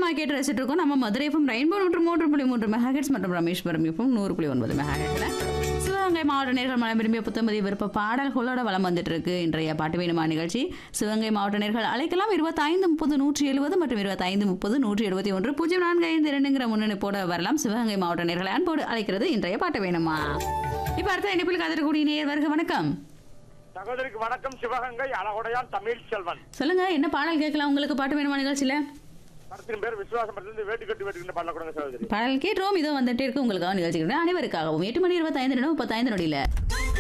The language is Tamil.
ஆனந்தமா கேட்டு ரசிட்டு இருக்கோம் நம்ம மதுரை எஃப்எம் ரெயின்போ நூற்று மூன்று புள்ளி மூன்று மெகாஹெட்ஸ் மற்றும் ரமேஸ்வரம் எஃப்எம் நூறு புள்ளி ஒன்பது மெகாஹெட்ல சிவகங்கை மாவட்ட நேர்கள் மனம் விரும்பிய புத்தமதி விருப்ப பாடல்களோட வளம் வந்துட்டு இருக்கு இன்றைய பாட்டு வேணுமா நிகழ்ச்சி சிவகங்கை மாவட்ட நேர்கள் அழைக்கலாம் இருபத்தைந்து முப்பது நூற்றி எழுபது மற்றும் இருபத்தைந்து முப்பது நூற்றி எழுபத்தி ஒன்று பூஜ்ஜியம் நான்கு ஐந்து இரண்டுங்கிற முன்னணிப்போட வரலாம் சிவகங்கை மாவட்ட நேர்களை அன்போடு அழைக்கிறது இன்றைய பாட்டு வேணுமா இப்ப அடுத்த இணைப்பில் காத்திருக்கக்கூடிய நேர் வருக வணக்கம் சகோதரிக்கு வணக்கம் சிவகங்கை அழகுடையான் தமிழ் செல்வன் சொல்லுங்க என்ன பாடல் கேட்கலாம் உங்களுக்கு பாட்டு வேணுமா நிகழ்ச்சியில படத்தின் பேர் விசுவாசம் படத்திலிருந்து வேட்டு கட்டி வேட்டுக்கின்ற பாடல கொடுங்க சகோதரி பாடல் கேட்டுறோம் இதோ வந்துட்டே இருக்கு உங்களுக்காக நிகழ்ச்சிக்கிறேன் அனைவருக்காகவும் எட்டு மணி இருபத்தைந்து நிமிடம் முப்பத்தைந்து நொடியில